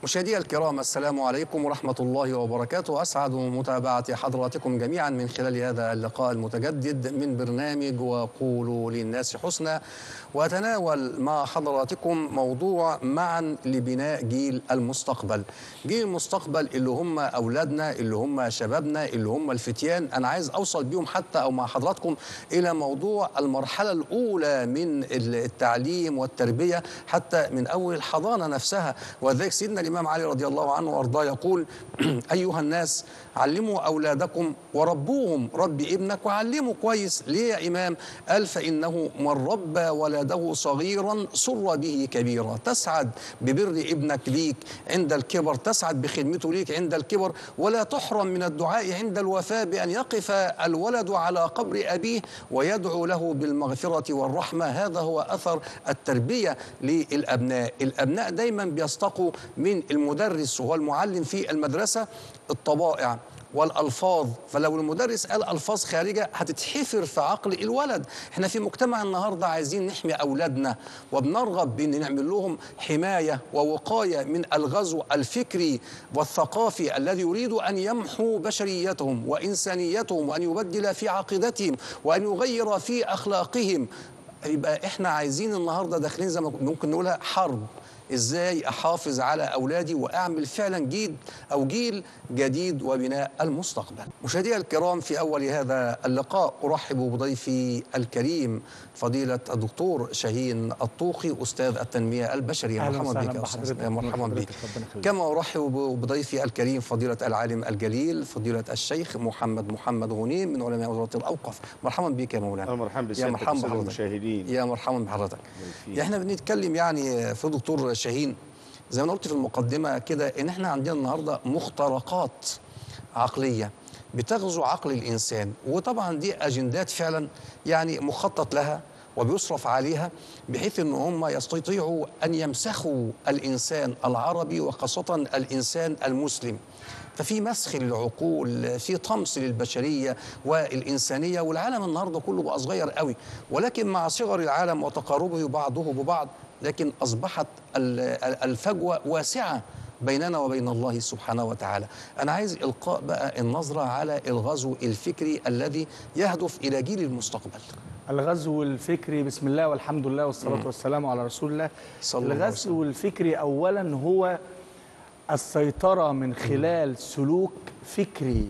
مشاهدي الكرام السلام عليكم ورحمة الله وبركاته أسعد متابعة حضراتكم جميعا من خلال هذا اللقاء المتجدد من برنامج وقولوا للناس حسنا وأتناول مع حضراتكم موضوع معا لبناء جيل المستقبل جيل المستقبل اللي هم أولادنا اللي هم شبابنا اللي هم الفتيان أنا عايز أوصل بيهم حتى أو مع حضراتكم إلى موضوع المرحلة الأولى من التعليم والتربية حتى من أول الحضانة نفسها وذلك سيدنا الإمام علي رضي الله عنه وأرضاه يقول أيها الناس علموا أولادكم وربوهم ربي ابنك وعلمه كويس ليه يا إمام قال فإنه من ربى ولده صغيرا سر به كبيرا تسعد ببر ابنك ليك عند الكبر تسعد بخدمته ليك عند الكبر ولا تحرم من الدعاء عند الوفاة بأن يقف الولد على قبر أبيه ويدعو له بالمغفرة والرحمة هذا هو أثر التربية للأبناء الأبناء دايما بيستقوا من المدرس وهو المعلم في المدرسة الطبائع والالفاظ فلو المدرس قال الفاظ خارجه هتتحفر في عقل الولد احنا في مجتمع النهارده عايزين نحمي اولادنا وبنرغب بان نعمل لهم حمايه ووقايه من الغزو الفكري والثقافي الذي يريد ان يمحو بشريتهم وانسانيتهم وان يبدل في عقيدتهم وان يغير في اخلاقهم يبقى احنا عايزين النهارده داخلين زي ما ممكن نقولها حرب ازاي احافظ على اولادي واعمل فعلا جيل او جيل جديد وبناء المستقبل. مشاهدينا الكرام في اول هذا اللقاء ارحب بضيفي الكريم فضيله الدكتور شاهين الطوخي استاذ التنميه البشريه مرحبا بك يا استاذ مرحبا بك. كما ارحب بضيفي الكريم فضيله العالم الجليل فضيله الشيخ محمد محمد غنيم من علماء وزاره الاوقاف. مرحبا بك يا مولانا. مرحبا يا مرحبا بحضرتك المشاهدين يا مرحبا بحضرتك. احنا بنتكلم يعني في دكتور شاهين زي ما قلت في المقدمه كده ان احنا عندنا النهارده مخترقات عقليه بتغزو عقل الانسان وطبعا دي اجندات فعلا يعني مخطط لها وبيصرف عليها بحيث ان هم يستطيعوا ان يمسخوا الانسان العربي وخاصه الانسان المسلم ففي مسخ للعقول في طمس للبشريه والانسانيه والعالم النهارده كله بقى صغير قوي ولكن مع صغر العالم وتقاربه بعضه ببعض لكن اصبحت الفجوه واسعه بيننا وبين الله سبحانه وتعالى أنا عايز إلقاء بقى النظرة على الغزو الفكري الذي يهدف إلى جيل المستقبل الغزو الفكري بسم الله والحمد لله والصلاة م. والسلام على رسول الله صلى الله عليه الغزو الفكري أولا هو السيطرة من خلال سلوك فكري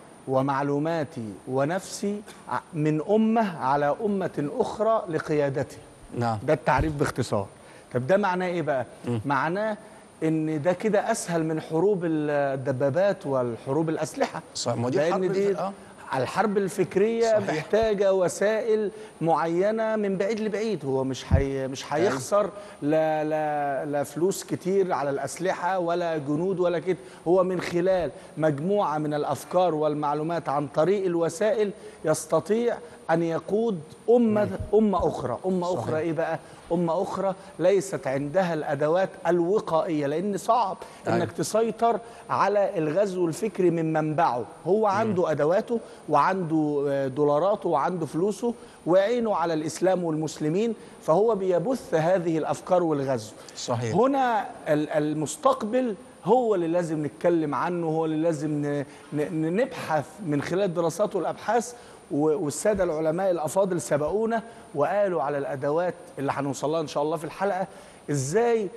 ومعلوماتي ونفسي من أمة على أمة أخرى لقيادته نعم ده التعريف باختصار طب ده معناه إيه بقى؟ م. معناه ان ده كده اسهل من حروب الدبابات والحروب الاسلحه صح ما دي لان حرب دي الف- آه. الحرب الفكريه صحيح. محتاجه وسائل معينه من بعيد لبعيد هو مش حي مش هيخسر لا لا لا فلوس كتير على الاسلحه ولا جنود ولا كده هو من خلال مجموعه من الافكار والمعلومات عن طريق الوسائل يستطيع ان يقود امه امه اخرى امه صحيح. اخرى ايه بقى امه اخرى ليست عندها الادوات الوقائيه لان صعب أيوة. انك تسيطر على الغزو الفكري من منبعه هو عنده ادواته وعنده آه، دولاراته وعنده فلوسه وعينه على الاسلام والمسلمين فهو بيبث هذه الافكار والغزو صحيح. هنا ال- المستقبل هو اللي لازم نتكلم عنه هو اللي لازم ن- ن- نبحث من خلال الدراسات والابحاث و- والساده العلماء الافاضل سبقونا وقالوا على الادوات اللي هنوصل لها ان شاء الله في الحلقه ازاي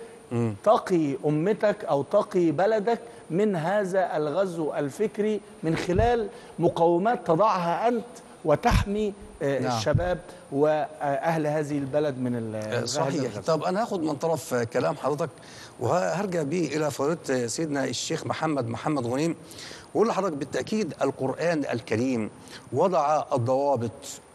تقي امتك او تقي بلدك من هذا الغزو الفكري من خلال مقومات تضعها انت وتحمي آه، نعم. الشباب واهل هذه البلد من ال- هذا صحيح الغزو. طب انا هاخد من طرف كلام حضرتك وهرجع بيه الى فضيله سيدنا الشيخ محمد محمد غنيم واقول لحضرتك بالتاكيد القران الكريم وضع الضوابط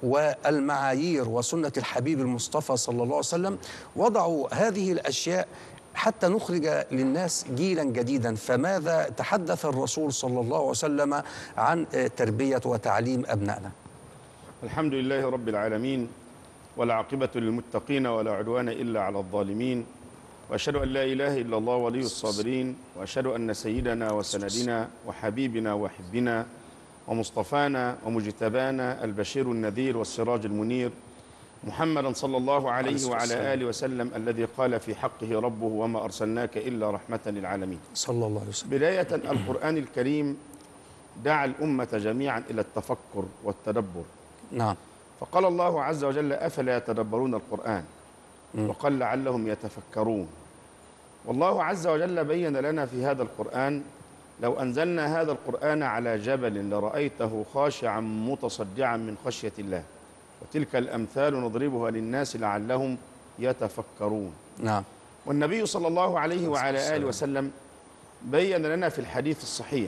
والمعايير وسنه الحبيب المصطفى صلى الله عليه وسلم وضعوا هذه الاشياء حتى نخرج للناس جيلا جديدا فماذا تحدث الرسول صلى الله عليه وسلم عن تربيه وتعليم ابنائنا الحمد لله رب العالمين والعاقبة للمتقين ولا عدوان إلا على الظالمين وأشهد أن لا إله إلا الله ولي الصابرين وأشهد أن سيدنا وسندنا وحبيبنا وحبنا ومصطفانا ومجتبانا البشير النذير والسراج المنير محمدا صلى الله عليه عليه الصلاة والسلام. وعلى آله وسلم الذي قال في حقه ربه وما أرسلناك إلا رحمة للعالمين صلى الله عليه وسلم بداية القرآن الكريم دعا الأمة جميعا إلى التفكر والتدبر نعم فقال الله عز وجل أفلا يتدبرون القرآن وقال لعلهم يتفكرون والله عز وجل بين لنا في هذا القرآن لو أنزلنا هذا القرآن على جبل لرأيته خاشعا متصدعا من خشية الله وتلك الأمثال نضربها للناس لعلهم يتفكرون نعم والنبي صلى الله عليه وعلى والسلام. آله وسلم بين لنا في الحديث الصحيح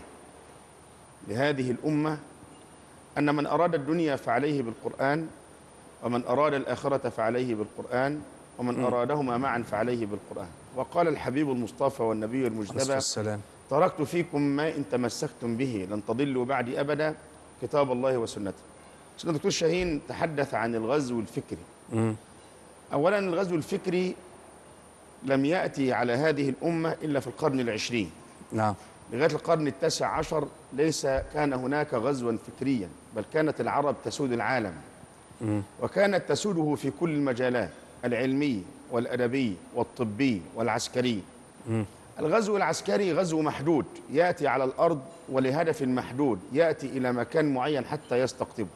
لهذه الأمة أن من أراد الدنيا فعليه بالقرآن ومن أراد الآخرة فعليه بالقرآن ومن أرادهما معا فعليه بالقرآن وقال الحبيب المصطفى والنبي عليه الصلاة المجتبى والسلام تركت فيكم ما إن تمسكتم به لن تضلوا بعدي أبدا كتاب الله وسنته سيدنا الدكتور شاهين تحدث عن الغزو الفكري مم. أولا الغزو الفكري لم يأتي على هذه الأمة إلا في القرن العشرين نعم لغاية القرن التاسع عشر ليس كان هناك غزوا فكريا بل كانت العرب تسود العالم مم. وكانت تسوده في كل المجالات العلمي والأدبي والطبي والعسكري مم. الغزو العسكري غزو محدود يأتي على الأرض ولهدف محدود يأتي إلى مكان معين حتى يستقطبه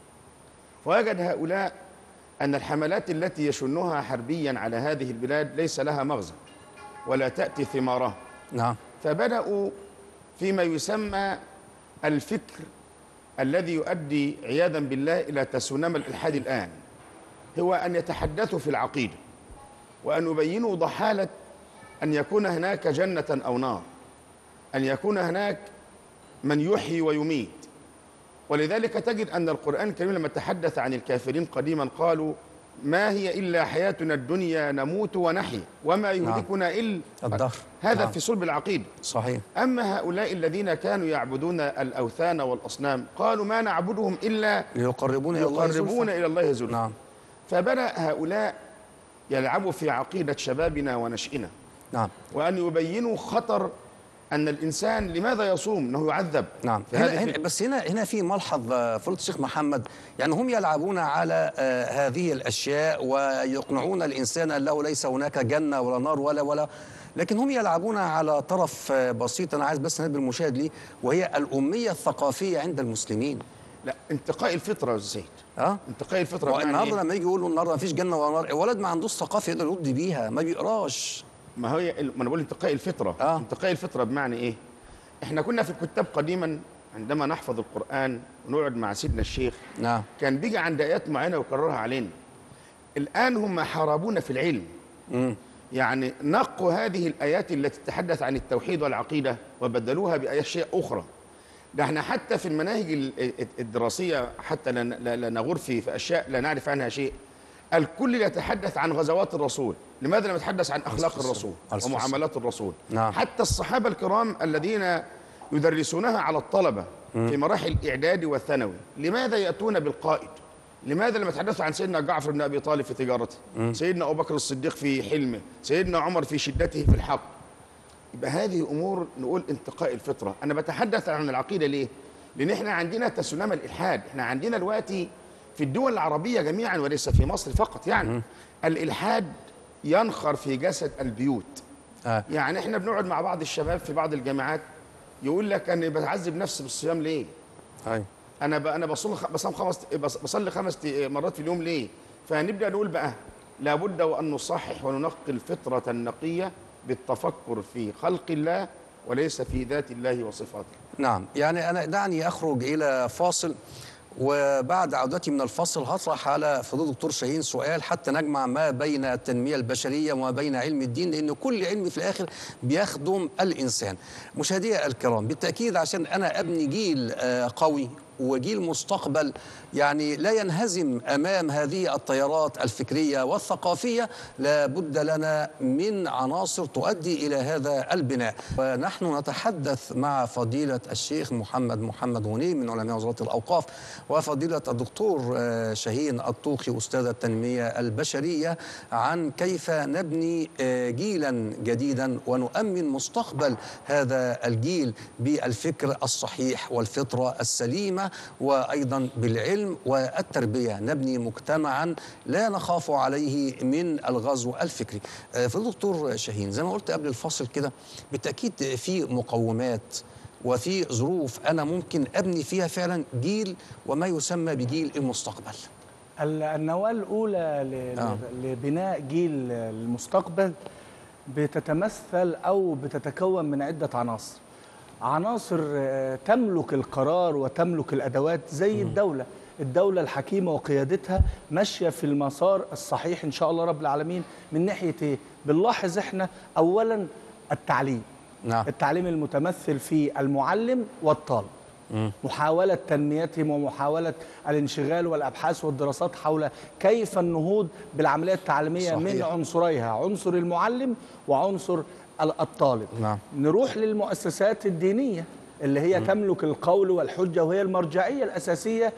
فوجد هؤلاء أن الحملات التي يشنها حربيا على هذه البلاد ليس لها مغزى ولا تأتي ثمارها نعم فبدأوا فيما يسمى الفكر الذي يؤدي عياذا بالله إلى تسونام الإلحاد الآن هو أن يتحدثوا في العقيدة وأن يبينوا ضحالة أن يكون هناك جنة أو نار أن يكون هناك من يحيي ويميت ولذلك تجد أن القرآن الكريم لما تحدث عن الكافرين قديما قالوا ما هي إلا حياتنا الدنيا نموت ونحيا وما يهلكنا إلا الدهر هذا نعم. في صلب العقيدة صحيح أما هؤلاء الذين كانوا يعبدون الأوثان والأصنام قالوا ما نعبدهم إلا ليقربون إلى الله يقربون زلفى. إلى الله زلفى نعم فبدأ هؤلاء يلعبوا في عقيدة شبابنا ونشئنا نعم وأن يبينوا خطر أن الإنسان لماذا يصوم أنه يعذب نعم في هنا هذه هنا بس هنا هنا في ملحظ آه، فضيله الشيخ محمد يعني هم يلعبون على آه، هذه الاشياء ويقنعون الانسان ان له ليس هناك جنه ولا نار ولا ولا لكن هم يلعبون على طرف آه، بسيط انا عايز بس نبي المشاهد ليه وهي الاميه الثقافيه عند المسلمين لا انتقاء الفطرة يا أستاذ زيد اه انتقاء الفطرة بمعنى النهارده إيه؟ لما يجي يقولوا النهارده ما فيش جنه ولا نار الولد ما عندوش ثقافه يقدر يرد بيها ما بيقراش ما هي ما أنا بقول انتقاء الفطرة آه. انتقاء الفطرة بمعنى إيه إحنا كنا في الكتاب قديما عندما نحفظ القرآن ونقعد مع سيدنا الشيخ نعم كان بيجي عند آيات معينة ويكررها علينا الآن هم حاربون في العلم مم. يعني نقوا هذه الآيات التي تتحدث عن التوحيد والعقيدة وبدلوها بأشياء أخرى ده احنا حتى في المناهج ال- الدراسية حتى لا- لا لا نغور في في أشياء لا نعرف عنها شيء الكل يتحدث عن غزوات الرسول لماذا لم يتحدث عن أخلاق الصلاة الرسول عليه الصلاة ومعاملات الرسول نعم. حتى الصحابة الكرام الذين يدرسونها على الطلبة في مراحل الإعداد والثانوي لماذا يأتون بالقائد لماذا لم يتحدثوا عن سيدنا جعفر بن أبي طالب في تجارته سيدنا أبو بكر الصديق في حلمه سيدنا عمر في شدته في الحق يبقى هذه امور نقول انتقاء الفطره انا بتحدث عن العقيده ليه لان احنا عندنا تسونام الالحاد احنا عندنا دلوقتي في الدول العربيه جميعا وليس في مصر فقط يعني الالحاد ينخر في جسد البيوت آه. يعني احنا بنقعد مع بعض الشباب في بعض الجامعات يقول لك انا بعذب نفسي بالصيام ليه أيوة. انا ب... انا بصلي خ... بصوم خمس بص... بصلي خمس ت- مرات في اليوم ليه فنبدا نقول بقى لابد وان نصحح وننقي الفطره النقيه بالتفكر في خلق الله وليس في ذات الله وصفاته نعم يعني أنا دعني أخرج إلى فاصل وبعد عودتي من الفصل هطرح على فضيلة الدكتور شاهين سؤال حتى نجمع ما بين التنمية البشرية وما بين علم الدين لأن كل علم في الآخر بيخدم الإنسان مشاهدي الكرام بالتأكيد عشان أنا أبني جيل آه، قوي وجيل مستقبل يعني لا ينهزم امام هذه التيارات الفكريه والثقافيه لابد لنا من عناصر تؤدي الى هذا البناء ونحن نتحدث مع فضيله الشيخ محمد محمد غنيم من علماء وزاره الاوقاف وفضيله الدكتور آه، شاهين الطوخي استاذ التنميه البشريه عن كيف نبني آه، جيلا جديدا ونؤمن مستقبل هذا الجيل بالفكر الصحيح والفطره السليمه الصحة وأيضا بالعلم والتربية نبني مجتمعا لا نخاف عليه من الغزو الفكري آه، فضيلة دكتور شاهين زي ما قلت قبل الفاصل كده بالتأكيد في مقومات وفي ظروف أنا ممكن أبني فيها فعلا جيل وما يسمى بجيل المستقبل ال- النواة الأولى ل- آه. لبناء جيل المستقبل بتتمثل أو بتتكون من عدة عناصر عناصر آه، تملك القرار وتملك الأدوات زي الدولة الدولة الحكيمة وقيادتها ماشية في المسار الصحيح إن شاء الله رب العالمين من ناحية إيه؟ بنلاحظ إحنا أولا التعليم نعم التعليم المتمثل في المعلم والطالب محاولة تنميتهم ومحاولة الانشغال والأبحاث والدراسات حول كيف النهوض بالعملية التعليمية من صحيح. عنصريها عنصر المعلم وعنصر ال- الطالب نعم. نروح للمؤسسات الدينية اللي هي تملك القول والحجة وهي المرجعية الأساسية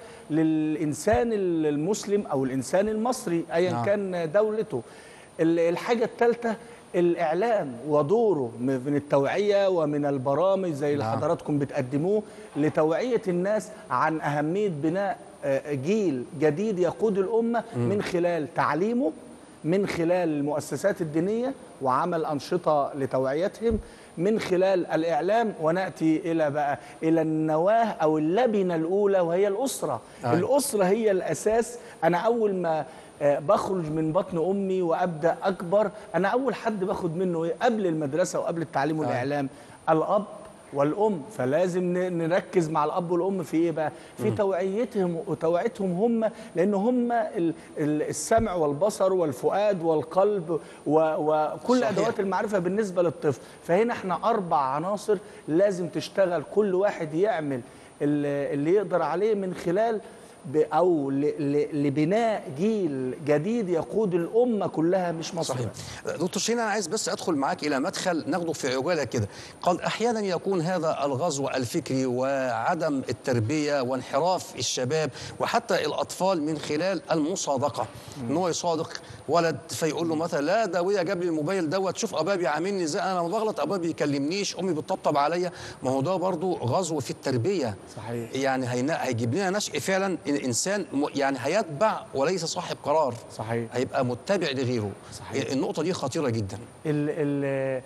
للإنسان المسلم أو الإنسان المصري أيا نعم. كان دولته ال- الحاجة الثالثة الإعلام ودوره من التوعية ومن البرامج زي اللي نعم. حضراتكم بتقدموه لتوعية الناس عن أهمية بناء آه، جيل جديد يقود الأمة من خلال تعليمه من خلال المؤسسات الدينية وعمل أنشطة لتوعيتهم من خلال الإعلام ونأتي إلى بقى إلى النواة أو اللبنة الأولى وهي الأسرة أي. الأسرة هي الأساس أنا أول ما آه، بخرج من بطن أمي وأبدأ أكبر أنا أول حد باخد منه إيه قبل المدرسة وقبل التعليم والإعلام الأب والأم فلازم ن- نركز مع الأب والأم في إيه بقى في توعيتهم وتوعيتهم هم لأن هم ال- ال- السمع والبصر والفؤاد والقلب و- وكل صحيح. أدوات المعرفة بالنسبة للطفل فهنا احنا أربع عناصر لازم تشتغل كل واحد يعمل اللي اللي يقدر عليه من خلال ب- او ل- ل- لبناء جيل جديد يقود الامه كلها مش مصر صحيح بس. دكتور شيرين انا عايز بس ادخل معاك الى مدخل ناخده في عجاله كده قد احيانا يكون هذا الغزو الفكري وعدم التربيه وانحراف الشباب وحتى الاطفال من خلال المصادقه ان هو يصادق ولد فيقول له مثلا لا ده ويا جاب لي الموبايل دوت شوف ابويا بيعاملني ازاي انا لما بغلط ابويا بيكلمنيش امي بتطبطب عليا ما هو ده برضه غزو في التربيه صحيح. يعني هينا- هيجيب لنا نشء فعلا انسان م- يعني هيتبع وليس صاحب قرار صحيح هيبقى متبع لغيره صحيح. النقطة دي خطيرة جدا ال ال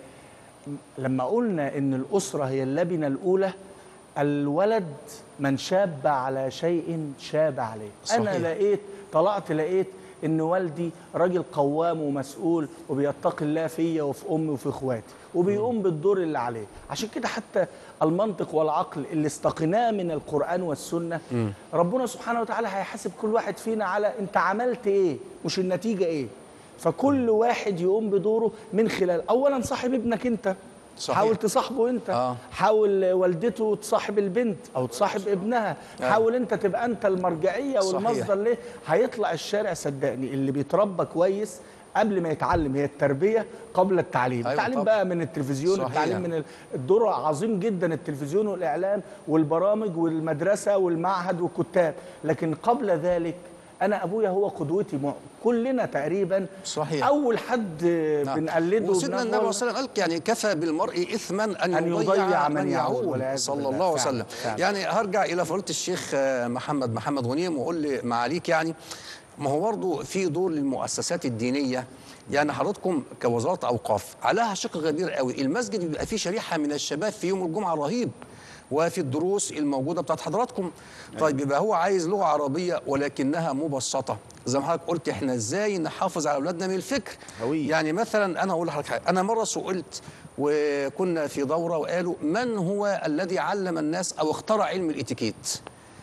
لما قلنا ان الاسره هي اللبنه الاولى الولد من شاب على شيء شاب عليه صحيح. انا لقيت طلعت لقيت ان والدي راجل قوام ومسؤول وبيتقي الله فيا وفي امي وفي اخواتي وبيقوم بالدور اللي عليه عشان كده حتى المنطق والعقل اللي استقيناه من القران والسنه ربنا سبحانه وتعالى هيحاسب كل واحد فينا على انت عملت ايه مش النتيجه ايه فكل واحد يقوم بدوره من خلال اولا صاحب ابنك انت صحيح. حاول تصاحبه انت آه. حاول والدته تصاحب البنت او تصاحب ابنها آه. حاول انت تبقى انت المرجعيه صحيح. والمصدر ليه هيطلع الشارع صدقني اللي بيتربى كويس قبل ما يتعلم هي التربيه قبل التعليم أيوة التعليم طبعا. بقى من التلفزيون صحيح. التعليم من ال- الدور عظيم جدا التلفزيون والاعلام والبرامج والمدرسه والمعهد والكتاب لكن قبل ذلك انا ابويا هو قدوتي مع- كلنا تقريبا صحيح. اول حد نعم. بنقلده وسيدنا النبي وبنقول- صلى الله عليه وسلم قال يعني كفى بالمرء اثما ان, أن يضيع من يعول يعول والعياذ صلى بالله. الله عليه فعلا، وسلم فعلا. يعني هرجع الى فضيله الشيخ آه، محمد محمد غنيم واقول لي معاليك يعني ما هو برضه في دور للمؤسسات الدينيه يعني حضراتكم كوزاره اوقاف عليها شق كبير قوي المسجد بيبقى فيه شريحه من الشباب في يوم الجمعه رهيب وفي الدروس الموجوده بتاعت حضراتكم طيب يبقى هو عايز لغه عربيه ولكنها مبسطه زي ما حضرتك قلت احنا ازاي نحافظ على اولادنا من الفكر هوية. يعني مثلا انا اقول لحضرتك حاجه انا مره سئلت وكنا في دوره وقالوا من هو الذي علم الناس او اخترع علم الاتيكيت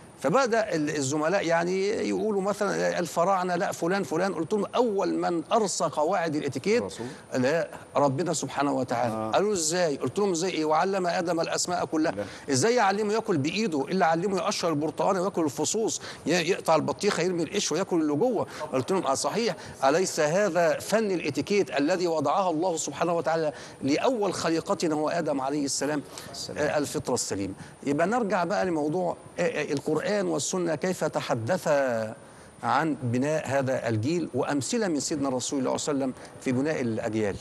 فبدا ال- الزملاء يعني يقولوا مثلا الفراعنه لا فلان فلان قلت لهم اول من ارسى قواعد الاتيكيت الرسول. لا ربنا سبحانه وتعالى آه. قالوا ازاي قلت لهم ازاي ايه وعلم ادم الاسماء كلها لا. ازاي يعلمه ياكل بايده الا علمه يقشر البرتقانه وياكل الفصوص ي- يقطع البطيخه يرمي القش وياكل اللي جوه قلت لهم اه صحيح اليس هذا فن الاتيكيت الذي وضعها الله سبحانه وتعالى لاول خليقتنا هو ادم عليه السلام السلام. آه الفطره السليمه يبقى نرجع بقى لموضوع آه، آه، القران والسنه كيف تحدثا عن بناء هذا الجيل وامثله من سيدنا رسول الله صلى الله عليه وسلم في بناء الاجيال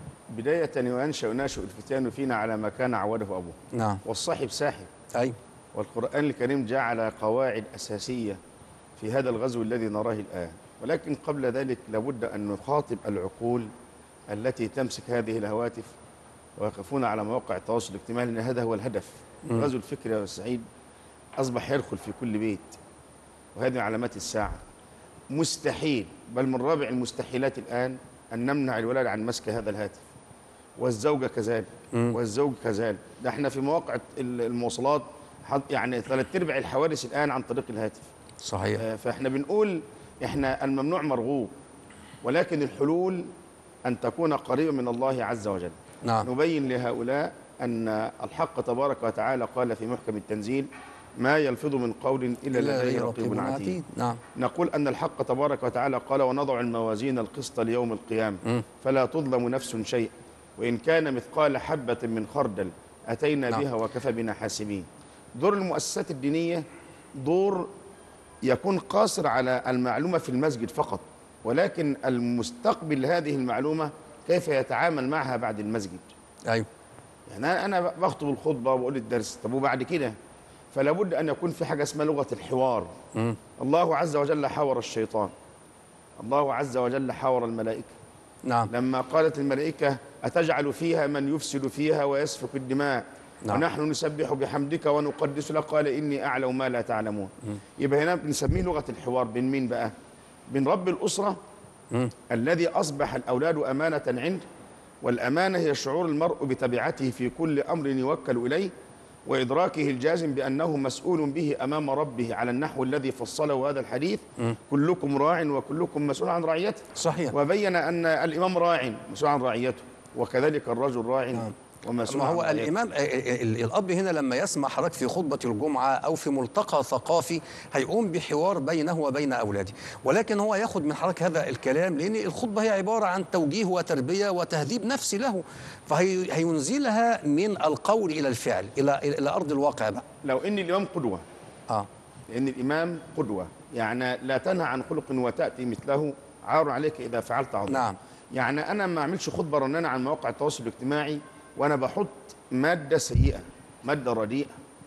بداية وينشأ ناشئ الفتيان فينا على ما كان عوده أبوه نعم والصاحب ساحب ايوه والقرآن الكريم جعل قواعد أساسية في هذا الغزو الذي نراه الآن ولكن قبل ذلك لابد أن نخاطب العقول التي تمسك هذه الهواتف ويقفون على مواقع التواصل الاجتماعي لأن هذا هو الهدف غزو الفكر يا أستاذ سعيد أصبح يدخل في كل بيت وهذه علامات الساعة مستحيل بل من رابع المستحيلات الآن أن نمنع الولد عن مسك هذا الهاتف والزوجة كذلك والزوج كذلك ده احنا في مواقع ال- المواصلات حط- يعني ثلاث ارباع الحوادث الآن عن طريق الهاتف صحيح آه، فاحنا بنقول احنا الممنوع مرغوب ولكن الحلول أن تكون قريبة من الله عز وجل نعم نبين لهؤلاء أن الحق تبارك وتعالى قال في محكم التنزيل ما يلفظ من قول إلا إلا لديه لديه رقيب عتيد نعم نقول أن الحق تبارك وتعالى قال ونضع الموازين القسط ليوم القيامة مم. فلا تظلم نفس شيء وإن كان مثقال حبة من خردل أتينا نعم. بها وكفى بنا حاسبين دور المؤسسات الدينية دور يكون قاصر على المعلومة في المسجد فقط ولكن المستقبل هذه المعلومة كيف يتعامل معها بعد المسجد أيوه يعني أنا- انا بخطب الخطبه وبقول الدرس طب وبعد كده فلا بد ان يكون في حاجه اسمها لغه الحوار مم. الله عز وجل حاور الشيطان الله عز وجل حاور الملائكه نعم لما قالت الملائكه اتجعل فيها من يفسد فيها ويسفك الدماء نعم. ونحن نسبح بحمدك ونقدس لك قال اني اعلم ما لا تعلمون يبقى هنا بنسميه لغه الحوار بين مين بقى بين رب الاسره مم. الذي أصبح الأولاد أمانة عنده والأمانة هي شعور المرء بتبعته في كل أمر يوكل إليه وإدراكه الجازم بأنه مسؤول به أمام ربه على النحو الذي فصله هذا الحديث كلكم راع وكلكم مسؤول عن رعيته صحيح وبين أن الإمام راع مسؤول عن رعيته وكذلك الرجل راع ومسؤول ما عن هو رعيته الامام ال- ال- الاب هنا لما يسمع حضرتك في خطبه الجمعه او في ملتقى ثقافي هيقوم بحوار بينه وبين اولاده ولكن هو ياخد من حضرتك هذا الكلام لان الخطبه هي عباره عن توجيه وتربيه وتهذيب نفسي له فهينزلها من القول الى الفعل الى الى ارض الواقع بقى لو إن الإمام قدوة اه لأن الإمام قدوة يعني لا تنهى عن خلق وتأتي مثله عار عليك إذا فعلت عظيم نعم يعني انا ما اعملش خطبه رنانه عن مواقع التواصل الاجتماعي وانا بحط ماده سيئه ماده رديئه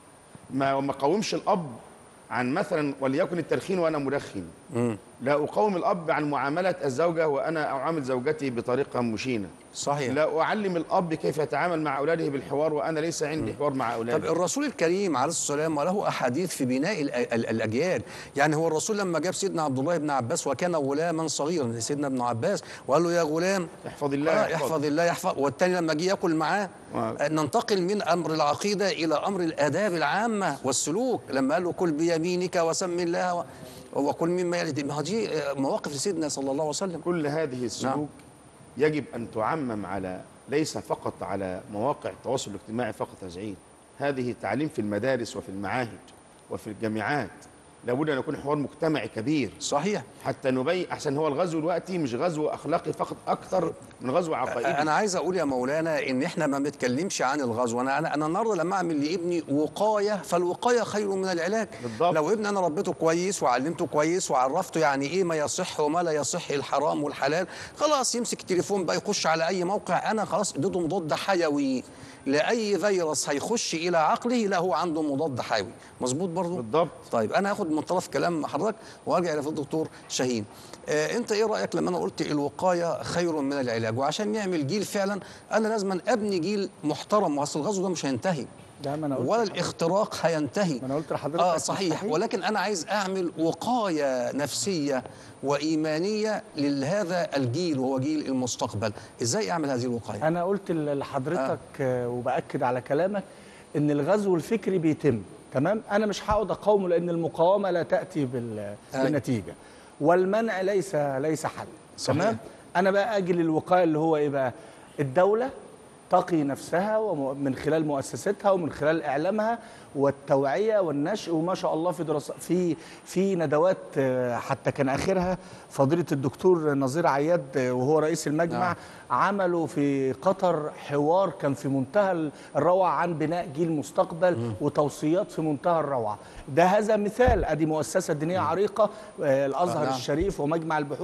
ما ما اقاومش الاب عن مثلا وليكن التدخين وانا مدخن مم. لا اقاوم الاب عن معامله الزوجه وانا اعامل زوجتي بطريقه مشينه صحيح لا اعلم الاب كيف يتعامل مع اولاده بالحوار وانا ليس عندي حوار مع طب اولادي الرسول الكريم عليه الصلاه والسلام وله احاديث في بناء ال- ال- الاجيال يعني هو الرسول لما جاب سيدنا عبد الله بن عباس وكان غلاما صغيرا سيدنا ابن عباس وقال له يا غلام احفظ الله آه، يحفظ يحفظ الله يحفظ والتاني لما جه ياكل معاه آه. آه، ننتقل من امر العقيده الى امر الاداب العامه والسلوك لما قال له كل بيمينك وسم الله و- وكل مما يلد ما دي آه، مواقف لسيدنا صلى الله عليه وسلم كل هذه السلوك يجب ان تعمم على ليس فقط على مواقع التواصل الاجتماعي فقط يا زعيم هذه تعليم في المدارس وفي المعاهد وفي الجامعات لابد ان يكون حوار مجتمعي كبير صحيح حتى نبين احسن هو الغزو دلوقتي مش غزو اخلاقي فقط اكثر من غزو عقائدي انا عايز اقول يا مولانا ان احنا ما بنتكلمش عن الغزو انا انا انا النهارده لما اعمل لابني وقايه فالوقايه خير من العلاج بالضبط. لو ابني انا ربيته كويس وعلمته كويس وعرفته يعني ايه ما يصح وما لا يصح الحرام والحلال خلاص يمسك التليفون بقى يخش على اي موقع انا خلاص اديته مضاد حيوي لاي فيروس هيخش الى عقله لا هو عنده مضاد حيوي مظبوط برضه بالضبط طيب انا هاخد من طرف كلام حضرتك وارجع الى فضل الدكتور شاهين آه انت ايه رايك لما انا قلت الوقايه خير من العلاج وعشان نعمل جيل فعلا انا لازم ابني جيل محترم واصل الغزو ده مش هينتهي ده ما انا قلت ولا الاختراق هينتهي ما انا قلت لحضرتك اه صحيح مستحيل. ولكن انا عايز اعمل وقايه نفسيه وايمانيه لهذا الجيل وهو جيل المستقبل ازاي اعمل هذه الوقايه انا قلت ل- لحضرتك آه. وباكد على كلامك ان الغزو الفكري بيتم تمام انا مش هقعد اقاومه لان المقاومه لا تاتي بال... أي. بالنتيجه والمنع ليس ليس حل صحيح. تمام انا بقى اجي للوقايه اللي هو ايه بقى الدوله تقي نفسها وم- من خلال مؤسستها ومن خلال اعلامها والتوعيه والنشء وما شاء الله في دراسات في في ندوات آه، حتى كان اخرها فضيله الدكتور نظير عياد آه، وهو رئيس المجمع نعم. عملوا في قطر حوار كان في منتهى الروعه عن بناء جيل مستقبل وتوصيات في منتهى الروعه ده هذا مثال ادي مؤسسه دينيه عريقه آه، الازهر نعم. الشريف ومجمع البحوث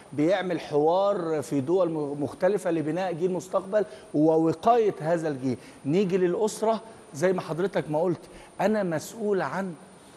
بيعمل حوار في دول م- مختلفة لبناء جيل مستقبل ووقاية هذا الجيل نيجي للأسرة زي ما حضرتك ما قلت أنا مسؤول عن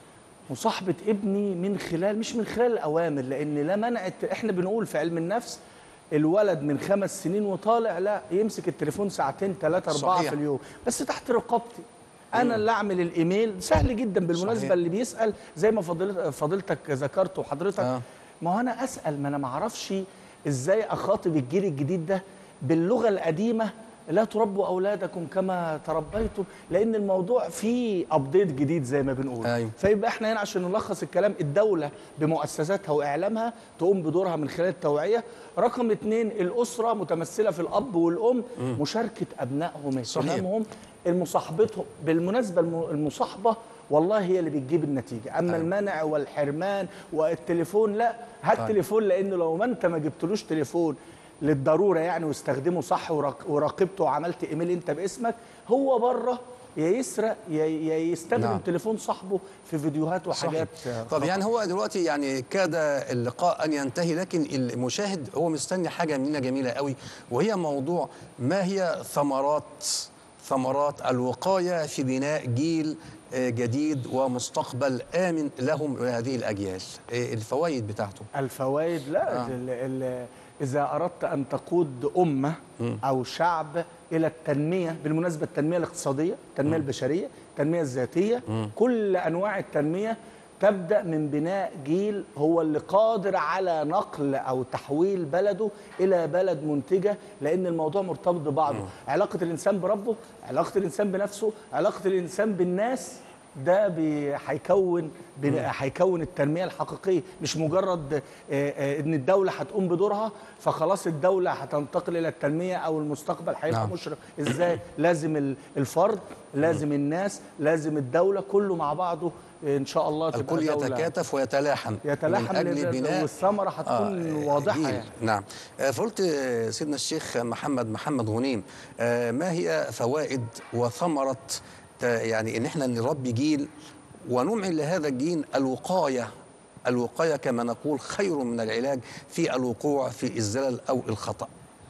مصاحبة ابني من خلال مش من خلال الأوامر لأن لا منع الت- إحنا بنقول في علم النفس الولد من خمس سنين وطالع لا يمسك التليفون ساعتين ثلاثة أربعة صحيح. في اليوم بس تحت رقابتي أنا اللي أعمل الإيميل سهل جدا بالمناسبة صحيح. اللي بيسأل زي ما فضيلت فضيلتك ذكرت وحضرتك آه. ما هو أنا أسأل ما أنا ما أعرفش إزاي أخاطب الجيل الجديد ده باللغة القديمة لا تربوا أولادكم كما تربيتم لأن الموضوع فيه أبديت جديد زي ما بنقول أيوة. فيبقى احنا هنا عشان نلخص الكلام الدولة بمؤسساتها وإعلامها تقوم بدورها من خلال التوعية رقم اتنين الأسرة متمثلة في الأب والأم مشاركة أبنائهم صحيح. اهتمامهم المصاحبتهم بالمناسبة الم- المصاحبة والله هي اللي بتجيب النتيجة أما أيوة. المنع والحرمان والتليفون لا هات طيب. تليفون لأنه لو ما أنت ما جبتلوش تليفون للضرورة يعني واستخدمه صح وراق- وراقبته وعملت إيميل أنت باسمك هو بره يا يسرق يا يا يستخدم نعم. نعم. تليفون صاحبه في فيديوهات وحاجات آه، طب يعني هو دلوقتي يعني كاد اللقاء ان ينتهي لكن المشاهد هو مستني حاجه مننا جميله قوي وهي موضوع ما هي ثمرات ثمرات الوقايه في بناء جيل آه، جديد ومستقبل امن لهم ولهذه الاجيال آه، الفوائد بتاعته الفوائد لا آه. آه. ال ال إذا أردت أن تقود أمة أو شعب إلى التنمية بالمناسبة التنمية الاقتصادية التنمية البشرية التنمية الذاتية كل أنواع التنمية تبدأ من بناء جيل هو اللي قادر على نقل أو تحويل بلده إلى بلد منتجة لأن الموضوع مرتبط ببعضه علاقة الإنسان بربه علاقة الإنسان بنفسه علاقة الإنسان بالناس ده بي- هيكون بن- هيكون التنميه الحقيقيه مش مجرد آه، آه، ان الدوله هتقوم بدورها فخلاص الدوله هتنتقل الى التنميه او المستقبل هيبقى نعم. مشرق ازاي لازم ال- الفرد لازم الناس لازم الدوله كله مع بعضه آه، ان شاء الله تبقى الكل دولة يتكاتف ويتلاحم يتلاحم من اجل لل- بناء والثمره هتكون آه، واضحه جيل. يعني نعم آه، فقلت آه، سيدنا الشيخ محمد محمد غنيم آه، ما هي فوائد وثمرة ت- يعني ان احنا نربي جيل ونمعن لهذا الجيل الوقاية الوقاية كما نقول خير من العلاج في الوقوع في الزلل أو الخطأ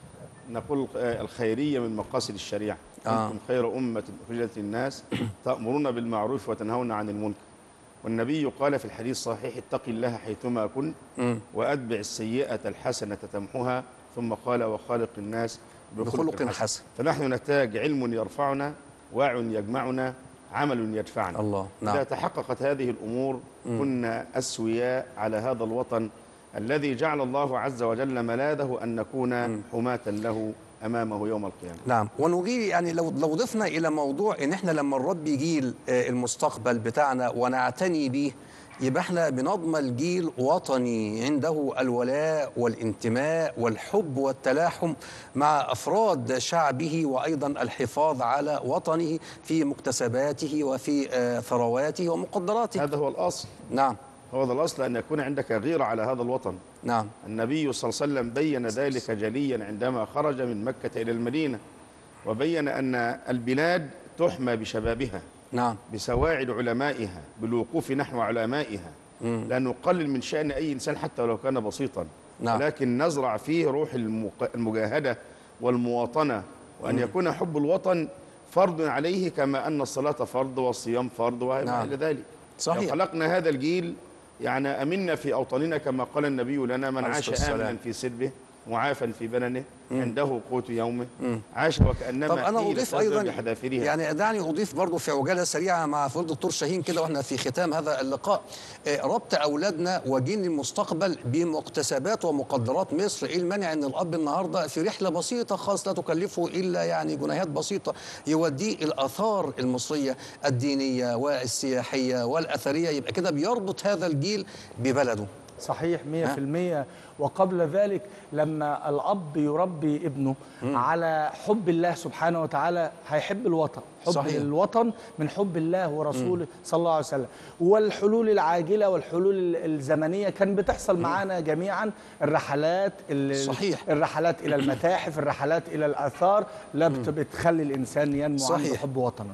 نقول آه، الخيرية من مقاصد الشريعة آه. كنتم خير أمة أخرجت للناس تأمرون بالمعروف وتنهون عن المنكر والنبي قال في الحديث الصحيح اتق الله حيثما كنت مم. وأتبع السيئة الحسنة تمحها ثم قال وخالق الناس بخلق حسن فنحن نحتاج علم يرفعنا واع يجمعنا عمل يدفعنا الله إذا نعم تحققت هذه الأمور كنا أسوياء على هذا الوطن الذي جعل الله عز وجل ملاذه أن نكون حماة له أمامه يوم القيامة نعم ونجيل يعني لو لو ضفنا الى موضوع ان احنا لما نربي جيل آه، المستقبل بتاعنا ونعتني بيه يبقى احنا بنضمن جيل وطني عنده الولاء والانتماء والحب والتلاحم مع افراد شعبه وايضا الحفاظ على وطنه في مكتسباته وفي آه، ثرواته ومقدراته هذا هو الأصل نعم هو هذا الأصل أن يكون عندك غيرة على هذا الوطن نعم النبي صلى الله عليه وسلم بين ذلك جليا عندما خرج من مكة إلى المدينة وبين أن البلاد تحمى بشبابها نعم بسواعد علمائها بالوقوف نحو علمائها لا نقلل من شأن أي إنسان حتى ولو كان بسيطا نعم. ولكن نزرع فيه روح المق- المجاهدة والمواطنة وأن يكون حب الوطن فرض عليه كما أن الصلاة فرض والصيام فرض وما نعم. إلى ذلك صحيح. لو خلقنا هذا الجيل يعني أمنا في أوطاننا كما قال النبي لنا من عليه عاش الصلاة آمنا والسلام. في سربه معافا في بدنه عنده قوت يومه عاش وكأنما طب انا حيل اضيف تزداد ايضا بحذافيرها يعني دعني اضيف برضو في عجاله سريعه مع فضل الدكتور شاهين كده واحنا في ختام هذا اللقاء آه، ربط اولادنا وجيل المستقبل بمكتسبات ومقدرات مصر ايه المانع ان الاب النهارده في رحله بسيطه خالص لا تكلفه الا يعني جنيهات بسيطه يوديه الاثار المصريه الدينيه والسياحيه والاثريه يبقى كده بيربط هذا الجيل ببلده صحيح 100% وقبل ذلك لما الأب يربي ابنه على حب الله سبحانه وتعالى هيحب الوطن حب صحيح. صحيح. الوطن من حب الله ورسوله صلى الله عليه وسلم والحلول العاجلة والحلول ال- الزمنية كان بتحصل معانا جميعا الرحلات ال- صحيح. الرحلات إلى المتاحف الرحلات إلى الآثار لا بت- بتخلي الإنسان ينمو عنده صحيح. حب وطنه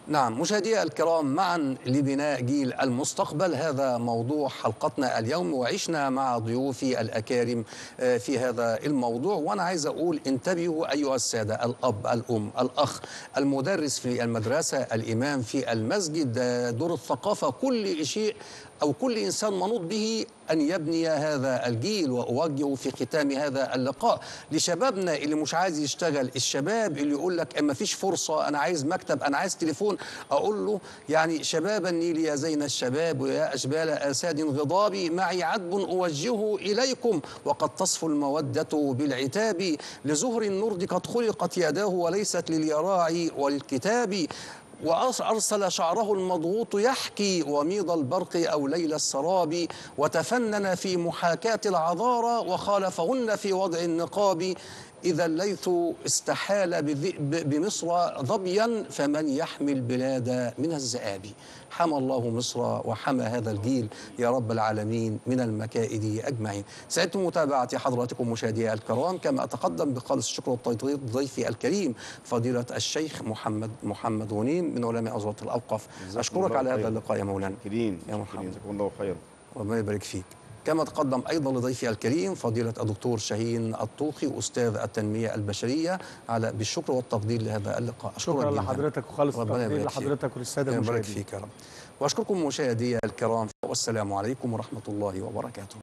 نعم مشاهدي الكرام معا لبناء جيل المستقبل هذا موضوع حلقتنا اليوم وعشنا مع ضيوفي الأكارم آه، في هذا الموضوع وأنا عايز أقول انتبهوا أيها السادة الأب الأم الأخ المدرس في المدرسة الإمام في المسجد آه، دور الثقافة كل شيء أو كل إنسان منوط به أن يبني هذا الجيل وأوجه في ختام هذا اللقاء لشبابنا اللي مش عايز يشتغل الشباب اللي يقول لك ما فيش فرصة أنا عايز مكتب أنا عايز تليفون أقول له يعني شباب النيل يا زين الشباب ويا أشبال آساد غضابي معي عذب أوجهه إليكم وقد تصفو المودة بالعتاب لزهر النرد قد خلقت يداه وليست لليراع والكتاب وأرسل شعره المضغوط يحكي وميض البرق أو ليل السراب وتفنن في محاكاة العذارى وخالفهن في وضع النقاب إذا الليث استحال بذئب بمصر ظبيا فمن يحمي البلاد من الذئاب حمى الله مصر وحمى هذا الجيل يا رب العالمين من المكائد أجمعين سعدت متابعة حضراتكم مشاهدي الكرام كما أتقدم بخالص الشكر والتقدير ضيفي الكريم فضيلة الشيخ محمد محمد غنيم من علماء وزارة الأوقاف جزاكم أشكرك الله على هذا خير. اللقاء يا مولانا كريم يا محمد. جزاكم الله خيرا ربنا يبارك فيك كما تقدم ايضا لضيفي الكريم فضيله الدكتور شاهين الطوخي استاذ التنميه البشريه على بالشكر والتقدير لهذا اللقاء أشكرك شكرا جداً. ربنا وخالص ربنا التقدير يبارك فيك. لحضرتك وللساده ربنا يبارك المشاهدين فيك يا رب واشكركم مشاهدي الكرام والسلام عليكم ورحمه الله وبركاته